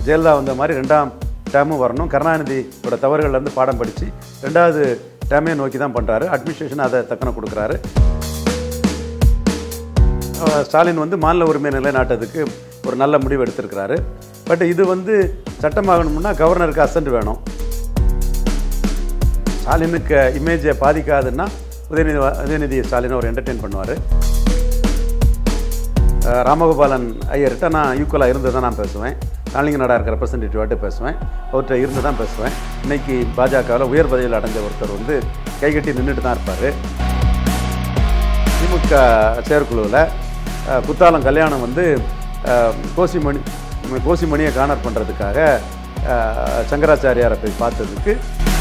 ஜெயலலிதா வந்த மாதிரி ரெண்டாம் டேமும் வரணும் கருணாநிதியோட தவறுகள்லேருந்து பாடம் படித்து ரெண்டாவது டேமே நோக்கி தான் பண்ணுறாரு அட்மினிஸ்ட்ரேஷன் அதை தக்கன கொடுக்குறாரு அஹ் ஸ்டாலின் வந்து மாநில உரிமை நிலைநாட்டத்துக்கு ஒரு நல்ல முடிவு எடுத்திருக்கிறாரு பட் இது வந்து சட்டமாகணும்னா கவர்னருக்கு அசன்ட் வேணும் ஸ்டாலினுக்கு இமேஜை பாதிக்காதுன்னா உதயநிதி உதயநிதி ஸ்டாலினை அவர் என்டர்டெயின் பண்ணுவார் ராமகோபாலன் ஐயர்கிட்ட நான் ஈக்குவலாக இருந்து தான் நான் பேசுவேன் நாளிங்க நாடாருக்கு ரெப்ரசன்டேட்டிவாட்டு பேசுவேன் அவர்கிட்ட இருந்து தான் பேசுவேன் இன்னைக்கு பாஜகவில் உயர் பதவியில் அடைஞ்ச ஒருத்தர் வந்து கைகட்டி நின்றுட்டு தான் இருப்பார் திமுக செயற்குழுவில் அஹ், குத்தாலம் கல்யாணம் வந்து அஹ், கோசிமணி கோசிமணியை கானர் பண்ணுறதுக்காக அஹ், சங்கராச்சாரியாரை போய் பார்த்ததுக்கு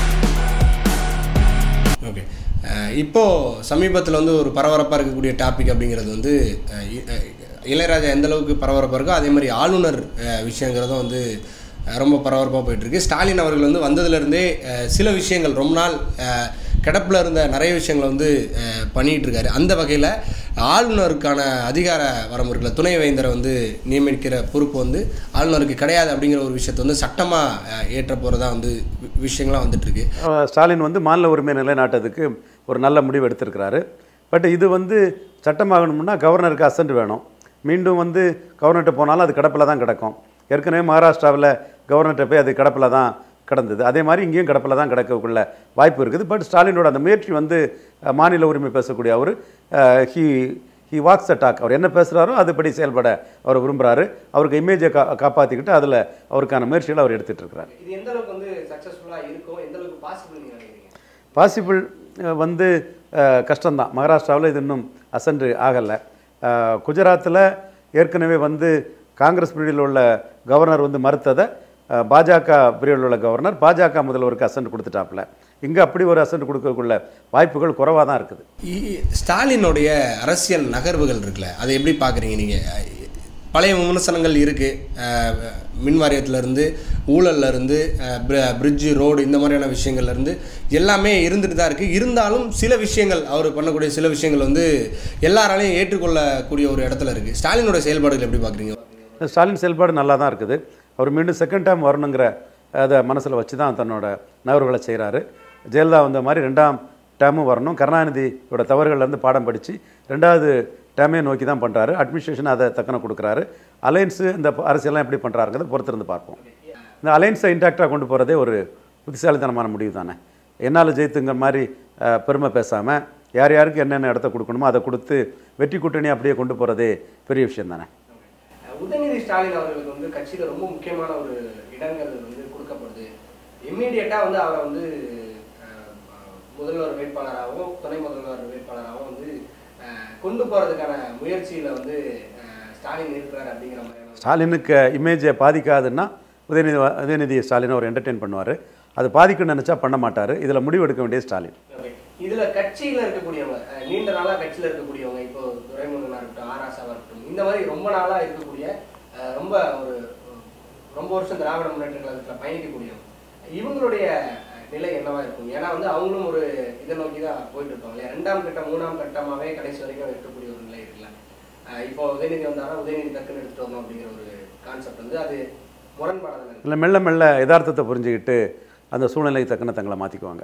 ஓகே அஹ் இப்போ சமீபத்தில் வந்து ஒரு பரபரப்பாக இருக்கக்கூடிய டாபிக் அப்படிங்கிறது வந்து அஹ் இ- அஹ் இளையராஜா எந்த அளவுக்கு பரபரப்பாக இருக்கோ அதே மாதிரி ஆளுநர் அஹ் விஷயங்கிறதும் வந்து அஹ் ரொம்ப பரபரப்பாக போயிட்டுருக்கு ஸ்டாலின் அவர்கள் வந்து வந்ததுலேருந்தே அஹ் சில விஷயங்கள் ரொம்ப நாள் அஹ் கிடப்பில் இருந்த நிறைய விஷயங்களை வந்து அஹ் பண்ணிட்டு இருக்காரு அந்த வகையில் ஆளுநருக்கான அதிகார வரம்பு இருக்குல்ல துணை வேந்தரை வந்து நியமிக்கிற பொறுப்பு வந்து ஆளுநருக்கு கிடையாது அப்படிங்கிற ஒரு விஷயத்தை வந்து சட்டமாக ஏற்ற போகிறதா வந்து வி- விஷயங்கள்லாம் வந்துட்டு இருக்கு அஹ், ஸ்டாலின் வந்து மாநில உரிமை நிலைநாட்டத்துக்கு ஒரு நல்ல முடிவு எடுத்திருக்கிறாரு பட் இது வந்து சட்டமாகணும்னா கவர்னருக்கு அசன்ட் வேணும் மீண்டும் வந்து கவர்னர்கிட்ட போனாலும் அது கிடப்பில் தான் கிடக்கும் ஏற்கனவே மகாராஷ்டிராவில் கவர்னர்கிட்ட போய் அது கிடப்பில் தான் கிடந்தது அதே மாதிரி இங்கேயும் கிடப்பில் தான் கிடக்கக்குள்ள வாய்ப்பு இருக்குது பட் ஸ்டாலினோட அந்த முயற்சி வந்து அஹ், மாநில உரிமை பேசக்கூடிய அவர் he he walks the talk அவர் என்ன பேசுகிறாரோ அதுபடி செயல்பட அவர் விரும்புகிறாரு அவருக்கு இமேஜை கா காப்பாற்றிக்கிட்டு அதில் அவருக்கான முயற்சிகளை அவர் எடுத்துகிட்டு இருக்கிறார் இது எந்த அளவுக்கு வந்து சக்ஸஸ்ஃபுல்லாக இருக்கும் எந்த அளவுக்கு பாசிபிள் நீங்கள் நினைக்கிறீங்க பாசிபிள் வந்து அஹ், கஷ்டம்தான் மகாராஷ்டிராவில் இது இன்னும் அசன்று ஆகலை குஜராத்தில் ஏற்கனவே வந்து காங்கிரஸ் பீரியடில் உள்ள கவர்னர் வந்து மறுத்ததை அஹ், பாஜக பீரியடில் உள்ள கவர்னர் பாஜக முதல்வருக்கு அசன்ட் கொடுத்துட்டாப்புல இங்கே அப்படி ஒரு அசன்ட் கொடுக்கறதுக்குள்ள வாய்ப்புகள் குறைவாக தான் இருக்குது இ- ஸ்டாலினுடைய அரசியல் நகர்வுகள் இருக்குல்ல அதை எப்படி பார்க்குறீங்க நீங்கள் பழைய விமர்சனங்கள் இருக்குது மின் வாரியத்திலேருந்து ஊழல்லேருந்து பிரிட்ஜு ரோடு இந்த மாதிரியான விஷயங்கள்லேருந்து எல்லாமே இருந்துட்டு தான் இருக்குது இருந்தாலும் சில விஷயங்கள் அவர் பண்ணக்கூடிய சில விஷயங்கள் வந்து எல்லாராலையும் ஏற்றுக்கொள்ளக்கூடிய ஒரு இடத்துல இருக்குது ஸ்டாலினோட செயல்பாடுகள் எப்படி பார்க்குறீங்க ஸ்டாலின் செயல்பாடு நல்லா தான் இருக்குது அவர் மீண்டும் செகண்ட் டைம் வரணுங்கிற அதை மனசில் வச்சு தான் தன்னோட நகர்வுகளை செய்கிறாரு ஜெயலலிதா வந்த மாதிரி ரெண்டாம் டேமும் வரணும் கருணாநிதியோட தவறுகள்லேருந்து பாடம் படித்து ரெண்டாவது டேமே நோக்கி தான் பண்ணுறாரு அட்மினிஸ்ட்ரேஷன் அதை தக்கன கொடுக்குறாரு அலையன்ஸு இந்த அரசியல்லாம் எப்படி பண்ணுறாருங்கிறத பொறுத்திருந்து பார்ப்போம் இந்த அலையன்ஸை இன்டாக்டாக கொண்டு போகிறதே ஒரு புத்திசாலித்தனமான முடிவு தானே என்னால் ஜெயித்துங்கிற மாதிரி அஹ், பெருமை பேசாமல் யார் யாருக்கு என்னென்ன இடத்த கொடுக்கணுமோ அதை கொடுத்து வெற்றி கூட்டணி அப்படியே கொண்டு போகிறதே பெரிய விஷயம் தானே உதயநிதி ஸ்டாலின் அவர்களுக்கு வந்து கட்சியில ரொம்ப முக்கியமான ஒரு இடங்கள் வந்து கொடுக்கப்படுது இம்மீடியட்டா வந்து அவரை வந்து அஹ், முதல்வர் வேட்பாளராகவும் துணை முதல்வர் வேட்பாளராகவும் வந்து அஹ், கொண்டு போறதுக்கான முயற்சியில வந்து அஹ், ஸ்டாலின் இருக்கிறார் அப்படிங்கிற மாதிரியான ஸ்டாலினுக்கு இமேஜை பாதிக்காதுன்னா உதயநிதி உதயநிதி ஸ்டாலினை அவர் என்டர்டெயின் பண்ணுவார் அது பாதிக்கும்னு நினச்சா பண்ண மாட்டார் இதில் முடிவு எடுக்க வேண்டிய ஸ்டாலின் Okay. இதுல கட்சியில இருக்கக்கூடியவங்க அஹ், நீண்ட நாளா கட்சியில இருக்கக்கூடியவங்க இப்போ துரைமுருகனா இருக்கட்டும் ஆராசாவா இருக்கட்டும் இந்த மாதிரி ரொம்ப நாளா இருக்கக்கூடிய அஹ், ரொம்ப ஒரு அஹ், ரொம்ப வருஷம் திராவிட முன்னேற்ற கழகத்துல பயணிக்கக்கூடியவங்க இவங்களுடைய அஹ், நிலை என்னவா இருக்கும் ஏன்னா வந்து அவங்களும் ஒரு இதை நோக்கி தான் போயிட்டு இருப்பாங்க இல்லையா ரெண்டாம் கட்டம் மூணாம் கட்டமாவே கடைசி வரைக்கும் இருக்கக்கூடிய ஒரு நிலை இருக்குல்ல அஹ், இப்போ உதயநிதி வந்தாலும் உதயநிதி டக்குன்னு எடுத்துட்டு வரணும் அப்படிங்கிற ஒரு கான்செப்ட் வந்து அது முரண்பாடான இல்லை மெல்ல மெல்ல யதார்த்தத்தை புரிஞ்சுக்கிட்டு அந்த சூழ்நிலைக்கு தக்கன தங்களை மாற்றிக்குவாங்க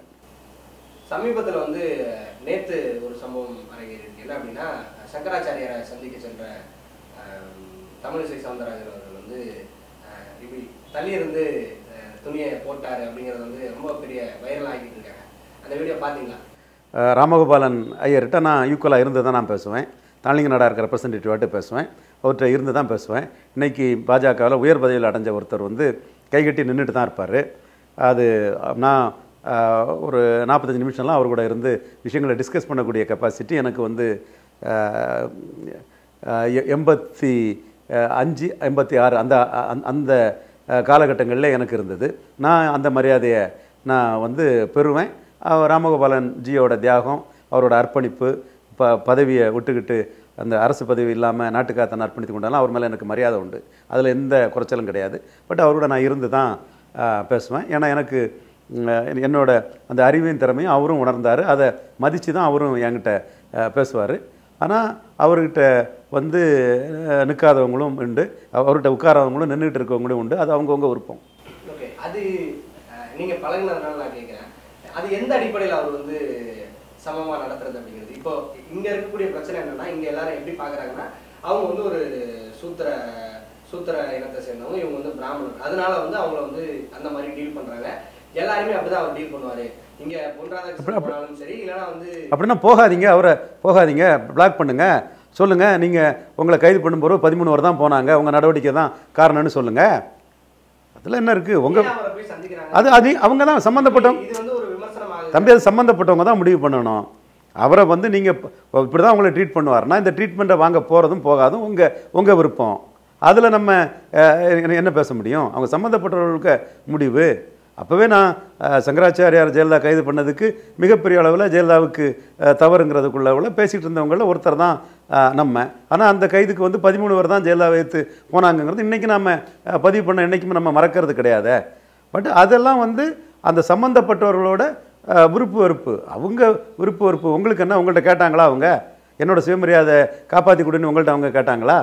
சமீபத்துல வந்து நேத்து ஒரு சம்பவம் அரங்கேறிருக்கு என்ன அப்படின்னா சங்கராச்சாரியாரை சந்திக்க சென்ற ஆம், தமிழிசை சவுந்தரராஜன் அவர்கள் வந்து ஆஹ், இப்படி தள்ளி இருந்து ஆஹ், துணியை போட்டாரு அப்படிங்கறது வந்து ரொம்ப பெரிய வைரல் ஆகிட்டு இருக்காங்க அந்த வீடியோ பாத்தீங்களா அஹ் ராமகோபாலன் ஐயர்கிட்ட நான் ஈக்குவலாக இருந்து தான் நான் பேசுவேன் தாளிங்க நாடாருக்கு ரெப்ரசன்டேட்டிவாட்டு பேசுவேன் அவர்கிட்ட இருந்து தான் பேசுவேன் இன்னைக்கு பாஜகவில் உயர் பதவியில் அடைஞ்ச ஒருத்தர் வந்து கைகட்டி நின்றுட்டு தான் இருப்பார் அது நான் அஹ், ஒரு நாற்பத்தஞ்சு நிமிஷம்லாம் அவர் கூட இருந்து விஷயங்களை டிஸ்கஸ் பண்ணக்கூடிய கெப்பாசிட்டி எனக்கு வந்து அஹ், அஹ், எ- எண்பத்தி அஹ், அஞ்சு எண்பத்தி ஆறு அந்த அந்த- அந்த காலகட்டங்களில் எனக்கு இருந்தது நான் அந்த மரியாதையை நான் வந்து பெறுவேன் அவர் ராமகோபாலன் ஜியோட தியாகம் அவரோட அர்ப்பணிப்பு ப பதவியை விட்டுக்கிட்டு அந்த அரசு பதவி இல்லாமல் நாட்டுக்காக தன்னை அர்ப்பணித்து கொண்டாலும் அவர் மேலே எனக்கு மரியாதை உண்டு அதில் எந்த குறைச்சலும் கிடையாது பட் அவரோட நான் இருந்து தான் ஆஹ், பேசுவேன் ஏன்னா எனக்கு ம், என்னோட அந்த அறிவின் திறமையும் அவரும் உணர்ந்தார் அதை மதித்து தான் அவரும் என்கிட்ட பேசுவார் ஆனால் அவர்கிட்ட வந்து அஹ், நிற்காதவங்களும் உண்டு அவர்கிட்ட உட்காராதவங்களும் நின்றுட்டு இருக்கவங்களும் உண்டு அது அவங்கவுங்க விருப்பம் ஓகே அது அஹ், நீங்க பழகுனதுனால நான் கேட்குறேன் அது எந்த அடிப்படையில் அவர் வந்து சமமா நடத்துறது அப்படிங்கிறது இப்போ இங்க இருக்கக்கூடிய பிரச்சனை என்னன்னா இங்க எல்லாரும் எப்படி பாக்குறாங்கன்னா அவங்க வந்து ஒரு சூத்திர சூத்திர இனத்தை சேர்ந்தவங்க இவங்க வந்து பிராமணர் அதனால வந்து அவங்கள வந்து அந்த மாதிரி டீல் பண்றாங்க எல்லாருமே அப்படிதான் அவர் டீல் பண்ணுவாரு இங்க பொன் ராதாகிருஷ்ணன் போனாலும் சரி இல்லைன்னா வந்து அப்படின்னா போகாதீங்க அவரை போகாதீங்க பிளாக் பண்ணுங்க சொல்லுங்க நீங்க உங்களை கைது பண்ணும்போது பதிமூணு வரை தான் போனாங்க உங்க நடவடிக்கை தான் காரணம்னு சொல்லுங்க அதில் என்ன இருக்கு உங்க ஏன் அவரை போய் சந்திக்கிறாங்க அது அது அவங்க தான் சம்மந்தப்பட்டவங்க இது வந்து ஒரு விமர்சனமாக தம்பி அது சம்மந்தப்பட்டவங்க தான் முடிவு பண்ணணும் அவரை வந்து நீங்கள் இப்படி தான் உங்களை ட்ரீட் பண்ணுவார்னா இந்த ட்ரீட்மெண்ட்டை வாங்க போகிறதும் போகாதும் உங்கள் உங்கள் விருப்பம் அதில் நம்ம அஹ், என்ன- என்ன பேச முடியும் அவங்க சம்மந்தப்பட்டவர்களுக்கு முடிவு அப்போவே நான் அஹ், சங்கராச்சாரியார் ஜெயலலிதா கைது பண்ணதுக்கு மிகப்பெரிய அளவில் ஜெயலலிதாவுக்கு அஹ், தவறுங்கிறதுக்குள்ள பேசிகிட்டு இருந்தவங்கள ஒருத்தர் தான் அஹ், நம்ம ஆனால் அந்த கைதுக்கு வந்து பதிமூணு பேர் தான் ஜெயலலிதா வைத்து போனாங்கங்கிறது இன்றைக்கி நம்ம அஹ், பதிவு பண்ண என்றைக்குமே நம்ம மறக்கிறது கிடையாது பட் அதெல்லாம் வந்து அந்த சம்மந்தப்பட்டவர்களோட அஹ், விருப்பு வெறுப்பு அவங்க விருப்பு வெறுப்பு உங்களுக்கு என்ன உங்கள்கிட்ட கேட்டாங்களா அவங்க என்னோட சுயமரியாதை காப்பாற்றி கொடுன்னு உங்கள்கிட்ட அவங்க கேட்டாங்களா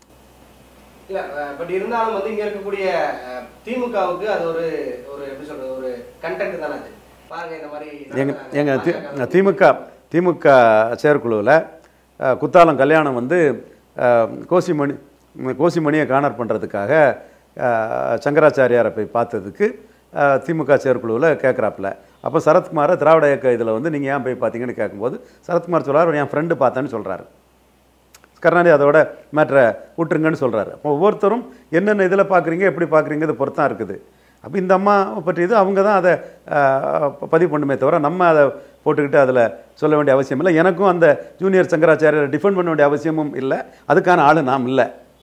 இல்ல பட் இருந்தாலும் வந்து இங்க இருக்கக்கூடிய அஹ், திமுகவுக்கு அது ஒரு ஒரு எப்படி சொல்றது ஒரு கண்டென்ட் தானே அது பாருங்க இந்த மாதிரி எங்க நடத்துறாங்க. எங்க தி- பாஜக திமுக திமுக செயற்குழுவில் அஹ், குத்தாலம் கல்யாணம் வந்து அஹ், கோசிமணி ம், கோசிமணியை காணர் பண்ணுறதுக்காக சங்கராச்சாரியாரை போய் பார்த்ததுக்கு அஹ், திமுக செயற்குழுவில் கேட்குறாப்புல அப்போ சரத்குமாரை திராவிட இயக்க இதில் வந்து நீங்கள் ஏன் போய் பார்த்தீங்கன்னு கேட்கும்போது சரத்குமார் சொல்றாரு என் ஃப்ரெண்டு பார்த்தேன்னு சொல்கிறாரு கருணாநிதி அதோட மேட்ரை விட்டுருங்கன்னு சொல்கிறாரு அப்போ ஒவ்வொருத்தரும் என்னென்ன இதில் பார்க்குறீங்க எப்படி பார்க்குறீங்க பொறுத்தான் இருக்குது அப்போ இந்த அம்மா பற்றி இது அவங்க தான் அதை ஆஹ், ப- பதிவு பண்ணுமே தவிர நம்ம அதை போட்டுக்கிட்டு அதில் சொல்ல வேண்டிய அவசியம் இல்லை எனக்கும் அந்த ஜூனியர் சங்கராச்சாரியரை டிஃபெண்ட் பண்ண வேண்டிய அவசியமும் இல்லை அதுக்கான ஆள் நாம் இல்லை